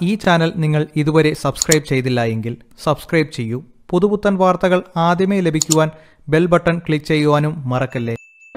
ഈ ചാനൽ നിങ്ങൾ ഇതുവരെ സബ്സ്ക്രൈബ് ചെയ്തില്ല എങ്കിൽ സബ്സ്ക്രൈബ് ചെയ്യൂ പുതുപുത്തൻ വാർത്തകൾ ആദ്യമേ ലഭിക്കുവാൻ ബെൽ ബട്ടൺ ക്ലിക്ക് ചെയ്യുവാനും മറക്കല്ലേ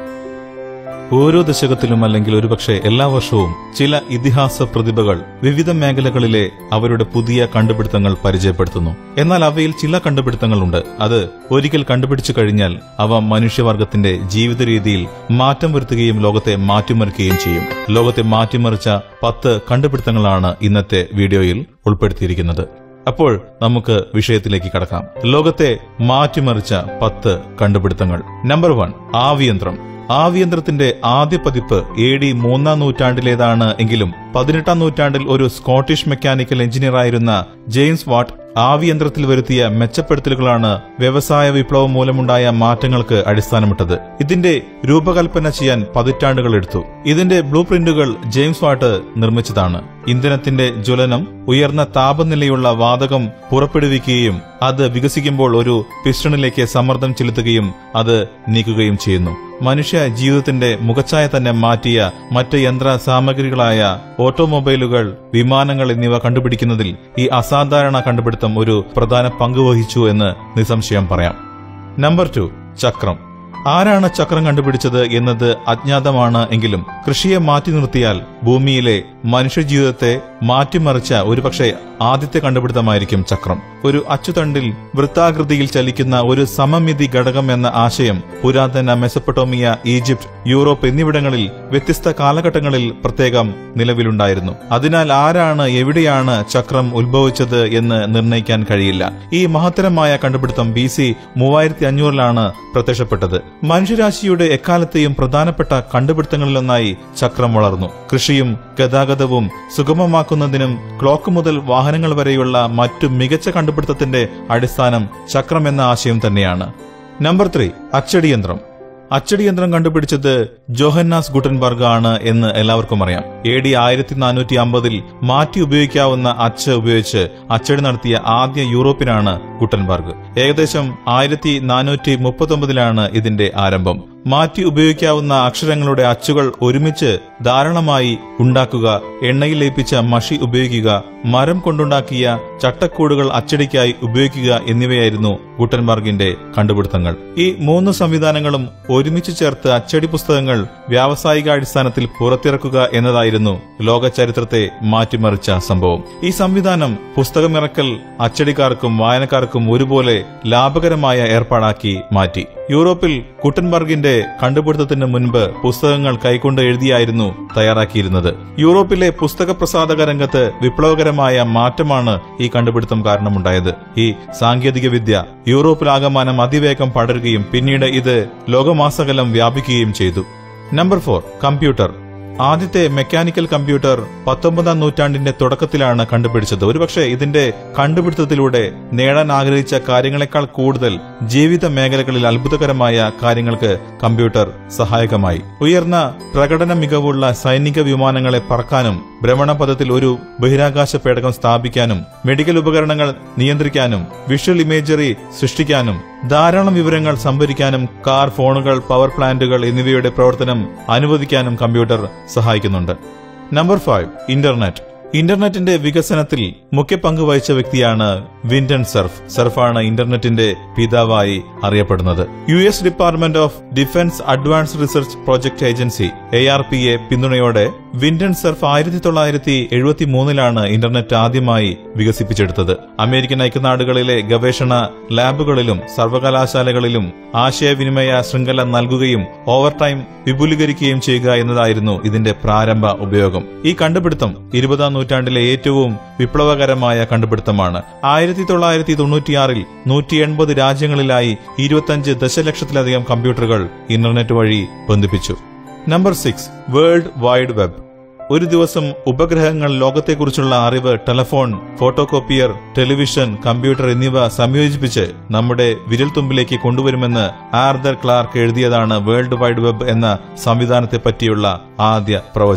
ഓരോ ദശകത്തിലും അല്ലെങ്കിൽ ഒരുപക്ഷെ എല്ലാ വർഷവും ചില ഇതിഹാസ പ്രതിഭകൾ വിവിധ മേഖലകളിലെ അവരുടെ പുതിയ കണ്ടുപിടുത്തങ്ങൾ പരിചയപ്പെടുത്തുന്നു എന്നാൽ അവയിൽ ചില കണ്ടുപിടുത്തങ്ങളുണ്ട് അത് ഒരിക്കൽ കണ്ടുപിടിച്ചു കഴിഞ്ഞാൽ അവ മനുഷ്യവർഗത്തിന്റെ ജീവിത രീതിയിൽ മാറ്റം വരുത്തുകയും ലോകത്തെ മാറ്റിമറിക്കുകയും ചെയ്യും ലോകത്തെ മാറ്റിമറിച്ച പത്ത് കണ്ടുപിടുത്തങ്ങളാണ് ഇന്നത്തെ വീഡിയോയിൽ ഉൾപ്പെടുത്തിയിരിക്കുന്നത് അപ്പോൾ നമുക്ക് വിഷയത്തിലേക്ക് കടക്കാം ലോകത്തെ മാറ്റിമറിച്ച പത്ത് കണ്ടുപിടുത്തങ്ങൾ നമ്പർ വൺ ആവിയന്ത്രം ആവിയന്ത്രത്തിന്റെ ആദ്യ പതിപ്പ് എ ഡി മൂന്നാം നൂറ്റാണ്ടിലേതാണ് എങ്കിലും പതിനെട്ടാം നൂറ്റാണ്ടിൽ ഒരു സ്കോട്ടിഷ് മെക്കാനിക്കൽ എഞ്ചിനീയറായിരുന്ന ജെയിംസ് വാട്ട് ആവിയന്ത്രത്തിൽ വരുത്തിയ മെച്ചപ്പെടുത്തലുകളാണ് വ്യവസായ വിപ്ലവം മൂലമുണ്ടായ മാറ്റങ്ങൾക്ക് അടിസ്ഥാനമിട്ടത് ഇതിന്റെ രൂപകൽപ്പന ചെയ്യാൻ പതിറ്റാണ്ടുകൾ എടുത്തു ഇതിന്റെ ബ്ലൂ പ്രിന്റുകൾ ജെയിംസ് വാട്ട് നിർമ്മിച്ചതാണ് ഇന്ധനത്തിന്റെ ജ്വലനം ഉയർന്ന താപനിലയുള്ള വാതകം പുറപ്പെടുവിക്കുകയും അത് വികസിക്കുമ്പോൾ ഒരു പിസ്റ്റണിലേക്ക് സമ്മർദ്ദം ചെലുത്തുകയും അത് നീക്കുകയും ചെയ്യുന്നു മനുഷ്യ ജീവിതത്തിന്റെ മുഖച്ഛായ തന്നെ മാറ്റിയ മറ്റ് യന്ത്ര സാമഗ്രികളായ ഓട്ടോമൊബൈലുകൾ വിമാനങ്ങൾ എന്നിവ കണ്ടുപിടിക്കുന്നതിൽ ഈ അസാധാരണ കണ്ടുപിടുത്തം ഒരു പ്രധാന പങ്ക് വഹിച്ചു എന്ന് നിസ്സംശയം പറയാം നമ്പർ ടു ചക്രം ആരാണ് ചക്രം കണ്ടുപിടിച്ചത് എന്നത് അജ്ഞാതമാണ് എങ്കിലും കൃഷിയെ മാറ്റി നിർത്തിയാൽ ഭൂമിയിലെ മനുഷ്യജീവിതത്തെ മാറ്റിമറിച്ച ഒരുപക്ഷെ ആദ്യത്തെ കണ്ടുപിടുത്തമായിരിക്കും ചക്രം ഒരു അച്ചുതണ്ടിൽ വൃത്താകൃതിയിൽ ചലിക്കുന്ന ഒരു സമമിതി ഘടകം എന്ന ആശയം പുരാതന മെസപ്പൊട്ടോമിയ ഈജിപ്ത് യൂറോപ്പ് എന്നിവിടങ്ങളിൽ വ്യത്യസ്ത കാലഘട്ടങ്ങളിൽ പ്രത്യേകം നിലവിലുണ്ടായിരുന്നു അതിനാൽ ആരാണ് എവിടെയാണ് ചക്രം ഉത്ഭവിച്ചത് എന്ന് നിർണ്ണയിക്കാൻ കഴിയില്ല ഈ മഹത്തരമായ കണ്ടുപിടുത്തം ബി സി മൂവായിരത്തി അഞ്ഞൂറിലാണ് പ്രത്യക്ഷപ്പെട്ടത് മനുഷ്യരാശിയുടെ എക്കാലത്തെയും പ്രധാനപ്പെട്ട കണ്ടുപിടുത്തങ്ങളിലൊന്നായി ചക്രം വളർന്നു കൃഷിയും ഗതാഗതവും സുഗമമാക്കുന്നതിനും ക്ലോക്ക് മുതൽ വാഹനങ്ങൾ വരെയുള്ള മറ്റു മികച്ച കണ്ടുപിടുത്തത്തിന്റെ അടിസ്ഥാനം ചക്രം എന്ന ആശയം തന്നെയാണ് നമ്പർ ത്രീ അച്ചടിയന്ത്രം അച്ചടിയന്ത്രം കണ്ടുപിടിച്ചത് ജോഹന്നാസ് ഗുട്ടൻബർഗ് ആണ് എന്ന് എല്ലാവർക്കും അറിയാം എ ഡി ആയിരത്തി നാനൂറ്റി അമ്പതിൽ മാറ്റി ഉപയോഗിക്കാവുന്ന അച്ച് ഉപയോഗിച്ച് അച്ചടി നടത്തിയ ആദ്യ യൂറോപ്പിനാണ് ഗുട്ടൻബർഗ് ഏകദേശം ആയിരത്തി നാനൂറ്റി മുപ്പത്തൊമ്പതിലാണ് ഇതിന്റെ ആരംഭം മാറ്റി ഉപയോഗിക്കാവുന്ന അക്ഷരങ്ങളുടെ അച്ചുകൾ ഒരുമിച്ച് ധാരാളമായി ഉണ്ടാക്കുക എണ്ണയിൽ ലയിപ്പിച്ച മഷി ഉപയോഗിക്കുക മരം കൊണ്ടുണ്ടാക്കിയ ചട്ടക്കൂടുകൾ അച്ചടിക്കായി ഉപയോഗിക്കുക എന്നിവയായിരുന്നു ഗുട്ടൻബർഗിന്റെ കണ്ടുപിടുത്തങ്ങൾ ഈ മൂന്ന് സംവിധാനങ്ങളും ഒരുമിച്ച് ചേർത്ത് അച്ചടി പുസ്തകങ്ങൾ വ്യാവസായികാടിസ്ഥാനത്തിൽ പുറത്തിറക്കുക എന്നതായിരുന്നു ലോക ചരിത്രത്തെ മാറ്റിമറിച്ച സംഭവം ഈ സംവിധാനം പുസ്തകമിറക്കൽ അച്ചടിക്കാർക്കും വായനക്കാർക്കും ഒരുപോലെ ലാഭകരമായ ഏർപ്പാടാക്കി മാറ്റി യൂറോപ്പിൽ കുട്ടൻബർഗിന്റെ കണ്ടുപിടുത്തത്തിന് മുൻപ് പുസ്തകങ്ങൾ കൈകൊണ്ട് എഴുതിയായിരുന്നു തയ്യാറാക്കിയിരുന്നത് യൂറോപ്പിലെ പുസ്തക പ്രസാധക രംഗത്ത് വിപ്ലവകരമായ മാറ്റമാണ് ഈ കണ്ടുപിടുത്തം കാരണമുണ്ടായത് ഈ സാങ്കേതിക വിദ്യ യൂറോപ്പിലാകമാനം അതിവേഗം പടരുകയും പിന്നീട് ഇത് ലോകമാസകലം വ്യാപിക്കുകയും ചെയ്തു നമ്പർ ഫോർ കമ്പ്യൂട്ടർ ആദ്യത്തെ മെക്കാനിക്കൽ കമ്പ്യൂട്ടർ പത്തൊമ്പതാം നൂറ്റാണ്ടിന്റെ തുടക്കത്തിലാണ് കണ്ടുപിടിച്ചത് ഒരുപക്ഷെ ഇതിന്റെ കണ്ടുപിടുത്തത്തിലൂടെ നേടാൻ ആഗ്രഹിച്ച കാര്യങ്ങളെക്കാൾ കൂടുതൽ ജീവിത മേഖലകളിൽ അത്ഭുതകരമായ കാര്യങ്ങൾക്ക് കമ്പ്യൂട്ടർ സഹായകമായി ഉയർന്ന പ്രകടന മികവുള്ള സൈനിക വിമാനങ്ങളെ പറക്കാനും ഭ്രമണപഥത്തിൽ ഒരു ബഹിരാകാശ പേടകം സ്ഥാപിക്കാനും മെഡിക്കൽ ഉപകരണങ്ങൾ നിയന്ത്രിക്കാനും വിഷ്വൽ ഇമേജറി സൃഷ്ടിക്കാനും ധാരാളം വിവരങ്ങൾ സംഭരിക്കാനും കാർ ഫോണുകൾ പവർ പ്ലാന്റുകൾ എന്നിവയുടെ പ്രവർത്തനം അനുവദിക്കാനും കമ്പ്യൂട്ടർ സഹായിക്കുന്നുണ്ട് നമ്പർ ഫൈവ് ഇന്റർനെറ്റ് ഇന്റർനെറ്റിന്റെ വികസനത്തിൽ മുഖ്യ പങ്ക് വഹിച്ച വ്യക്തിയാണ് വിന്റൺ സർഫ് സർഫാണ് ഇന്റർനെറ്റിന്റെ പിതാവായി അറിയപ്പെടുന്നത് U S department of defence advanced research project agency A R P A പിന്തുണയോടെ വിന്റൺ സർഫ് ആയിരത്തി തൊള്ളായിരത്തി എഴുപത്തി മൂന്നിലാണ് ഇന്റർനെറ്റ് ആദ്യമായി വികസിപ്പിച്ചെടുത്തത് അമേരിക്കൻ ഐക്യനാടുകളിലെ ഗവേഷണ ലാബുകളിലും സർവകലാശാലകളിലും ആശയവിനിമയ ശൃംഖല നൽകുകയും ഓവർ ടൈം വിപുലീകരിക്കുകയും ചെയ്യുക എന്നതായിരുന്നു ഇതിന്റെ പ്രാരംഭ ഉപയോഗം ഈ കണ്ടുപിടുത്തം ഇരുപതാം നൂറ്റാണ്ടിലെ ഏറ്റവും വിപ്ലവകരമായ കണ്ടുപിടുത്തമാണ് ആയിരത്തി തൊള്ളായിരത്തി തൊണ്ണൂറ്റിയാറിൽ നൂറ്റി എൺപത് രാജ്യങ്ങളിലായി ഇരുപത്തഞ്ച് ദശലക്ഷത്തിലധികം കമ്പ്യൂട്ടറുകൾ ഇന്റർനെറ്റ് വഴി ബന്ധിപ്പിച്ചു number six world wide web ഒരു ദിവസം ഉപഗ്രഹങ്ങൾ ലോകത്തെക്കുറിച്ചുള്ള അറിവ് ടെലഫോൺ ഫോട്ടോകോപ്പിയർ ടെലിവിഷൻ കമ്പ്യൂട്ടർ എന്നിവ സംയോജിപ്പിച്ച് നമ്മുടെ വിരൽത്തുമ്പിലേക്ക് കൊണ്ടുവരുമെന്ന് ആർദർ ക്ലാർക്ക് എഴുതിയതാണ് വേൾഡ് വൈഡ് വെബ് എന്ന സംവിധാനത്തെ പറ്റിയുള്ള ആദ്യ പ്രവചനം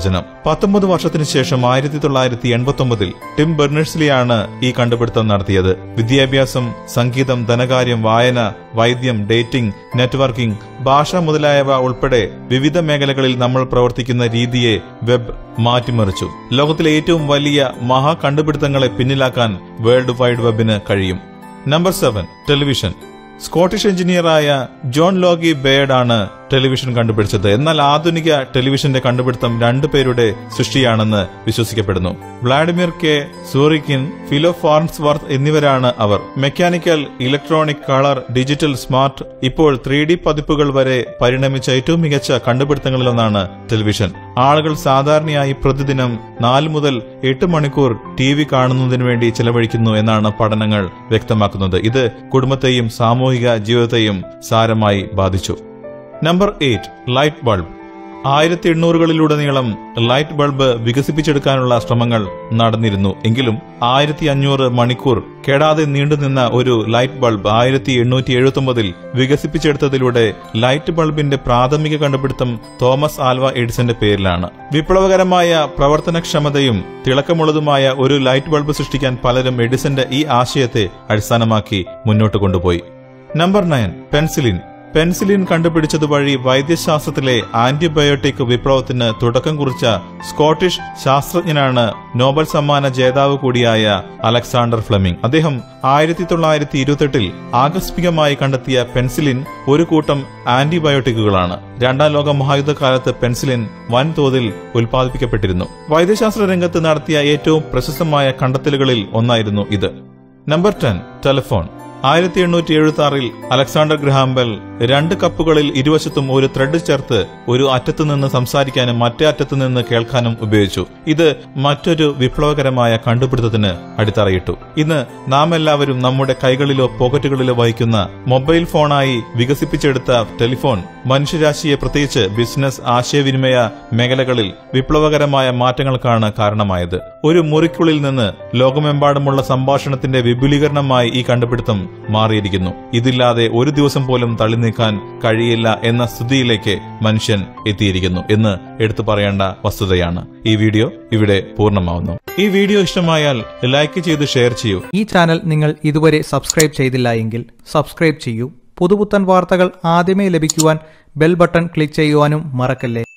പത്തൊമ്പത് വർഷത്തിനു ശേഷം ആയിരത്തി തൊള്ളായിരത്തി എൺപത്തി ടിം ബെർണേഴ്സ്ലിയാണ് ഈ കണ്ടുപിടുത്തം നടത്തിയത് വിദ്യാഭ്യാസം സംഗീതം ധനകാര്യം വായന വൈദ്യം ഡേറ്റിംഗ് നെറ്റ്വർക്കിംഗ് ഭാഷ മുതലായവ ഉൾപ്പെടെ വിവിധ മേഖലകളിൽ നമ്മൾ പ്രവർത്തിക്കുന്ന രീതിയെ വെബ് മാറ്റിമറിച്ചു ലോകത്തിലെ ഏറ്റവും വലിയ മഹാ കണ്ടുപിടുത്തങ്ങളെ പിന്നിലാക്കാൻ വേൾഡ് വൈഡ് വെബിന് കഴിയും നമ്പർ സെവൻ ടെലിവിഷൻ സ്കോട്ടിഷ് എഞ്ചിനീയറായ ജോൺ ലോഗി ബേഡ് ആണ് ടെലിവിഷൻ കണ്ടുപിടിച്ചത് എന്നാൽ ആധുനിക ടെലിവിഷന്റെ കണ്ടുപിടുത്തം രണ്ടു പേരുടെ സൃഷ്ടിയാണെന്ന് വിശ്വസിക്കപ്പെടുന്നു Vladimir K Zworykin Philo Farnsworth എന്നിവരാണ് അവർ mechanical electronic colour digital smart ഇപ്പോൾ ത്രീ ഡി പതിപ്പുകൾ വരെ പരിണമിച്ച ഏറ്റവും മികച്ച കണ്ടുപിടുത്തങ്ങളിലൊന്നാണ് ടെലിവിഷൻ ആളുകൾ സാധാരണയായി പ്രതിദിനം നാല് മുതൽ എട്ട് മണിക്കൂർ ടി വി കാണുന്നതിന് വേണ്ടി ചെലവഴിക്കുന്നു എന്നാണ് പഠനങ്ങൾ വ്യക്തമാക്കുന്നത് ഇത് കുടുംബത്തെയും സാമൂഹിക ജീവിതത്തെയും സാരമായി ബാധിച്ചു നമ്പർ എയ്റ്റ് ലൈറ്റ് ബൾബ് ആയിരത്തി എണ്ണൂറുകളിലുടനീളം ലൈറ്റ് ബൾബ് വികസിപ്പിച്ചെടുക്കാനുള്ള ശ്രമങ്ങൾ നടന്നിരുന്നു എങ്കിലും ആയിരത്തി അഞ്ഞൂറ് മണിക്കൂർ കെടാതെ നീണ്ടുനിന്ന ഒരു ലൈറ്റ് ബൾബ് ആയിരത്തി എണ്ണൂറ്റി എഴുപത്തി ഒമ്പതിൽ വികസിപ്പിച്ചെടുത്തതിലൂടെ ലൈറ്റ് ബൾബിന്റെ പ്രാഥമിക കണ്ടുപിടുത്തം തോമസ് ആൽവ എഡിസന്റെ പേരിലാണ് വിപ്ലവകരമായ പ്രവർത്തനക്ഷമതയും തിളക്കമുള്ളതുമായ ഒരു ലൈറ്റ് ബൾബ് സൃഷ്ടിക്കാൻ പലരും എഡിസന്റെ ഈ ആശയത്തെ അടിസ്ഥാനമാക്കി മുന്നോട്ട് കൊണ്ടുപോയി നമ്പർ നയൻ പെൻസിലിൻ പെൻസിലിൻ കണ്ടുപിടിച്ചത് വഴി വൈദ്യശാസ്ത്രത്തിലെ ആന്റിബയോട്ടിക് വിപ്ലവത്തിന് തുടക്കം കുറിച്ച സ്കോട്ടിഷ് ശാസ്ത്രജ്ഞനാണ് നോബൽ സമ്മാന ജേതാവ് കൂടിയായ അലക്സാണ്ടർ ഫ്ലെമിംഗ് അദ്ദേഹം ആയിരത്തി തൊള്ളായിരത്തി ഇരുപത്തെട്ടിൽ ആകസ്മികമായി കണ്ടെത്തിയ പെൻസിലിൻ ഒരു കൂട്ടം ആന്റിബയോട്ടിക്കുകളാണ് രണ്ടാം ലോക മഹായുദ്ധകാലത്ത് പെൻസിലിൻ വൻതോതിൽ ഉൽപ്പാദിപ്പിക്കപ്പെട്ടിരുന്നു വൈദ്യശാസ്ത്ര രംഗത്ത് നടത്തിയ ഏറ്റവും പ്രശസ്തമായ കണ്ടെത്തലുകളിൽ ഒന്നായിരുന്നു ഇത് നമ്പർ ടെൻ ടെലിഫോൺ ആയിരത്തി എണ്ണൂറ്റി എഴുപത്തി ആറിൽ അലക്സാണ്ടർ ഗ്രഹാംബെൽ രണ്ട് കപ്പുകളിൽ ഇരുവശത്തും ഒരു ത്രെഡ് ചേർത്ത് ഒരു അറ്റത്തു നിന്ന് സംസാരിക്കാനും മറ്റേ അറ്റത്തു നിന്ന് കേൾക്കാനും ഉപയോഗിച്ചു ഇത് മറ്റൊരു വിപ്ലവകരമായ കണ്ടുപിടുത്തത്തിന് അടിത്തറയിട്ടു ഇന്ന് നാം എല്ലാവരും നമ്മുടെ കൈകളിലോ പോക്കറ്റുകളിലോ വഹിക്കുന്ന മൊബൈൽ ഫോണായി വികസിപ്പിച്ചെടുത്ത ടെലിഫോൺ മനുഷ്യരാശിയെ പ്രത്യേകിച്ച് ബിസിനസ് ആശയവിനിമയ മേഖലകളിൽ വിപ്ലവകരമായ മാറ്റങ്ങൾക്കാണ് കാരണമായത് ഒരു മുറിക്കുള്ളിൽ നിന്ന് ലോകമെമ്പാടുമുള്ള സംഭാഷണത്തിന്റെ വിപുലീകരണമായി ഈ കണ്ടുപിടുത്തം മാറിയിരിക്കുന്നു ഇതില്ലാതെ ഒരു ദിവസം പോലും തള്ളി നീക്കാൻ കഴിയില്ല എന്ന സ്ഥിതിയിലേക്ക് മനുഷ്യൻ എത്തിയിരിക്കുന്നു എന്ന് എടുത്തു പറയേണ്ട വസ്തുതയാണ് ഈ വീഡിയോ ഇവിടെ പൂർണ്ണമാവുന്നു ഈ വീഡിയോ ഇഷ്ടമായാൽ ലൈക്ക് ചെയ്ത് ഷെയർ ചെയ്യൂ ഈ ചാനൽ നിങ്ങൾ ഇതുവരെ സബ്സ്ക്രൈബ് ചെയ്തില്ല എങ്കിൽ സബ്സ്ക്രൈബ് ചെയ്യൂ പുതുപുത്തൻ വാർത്തകൾ ആദ്യമേ ലഭിക്കുവാൻ ബെൽ ബട്ടൺ ക്ലിക്ക് ചെയ്യുവാനും മറക്കല്ലേ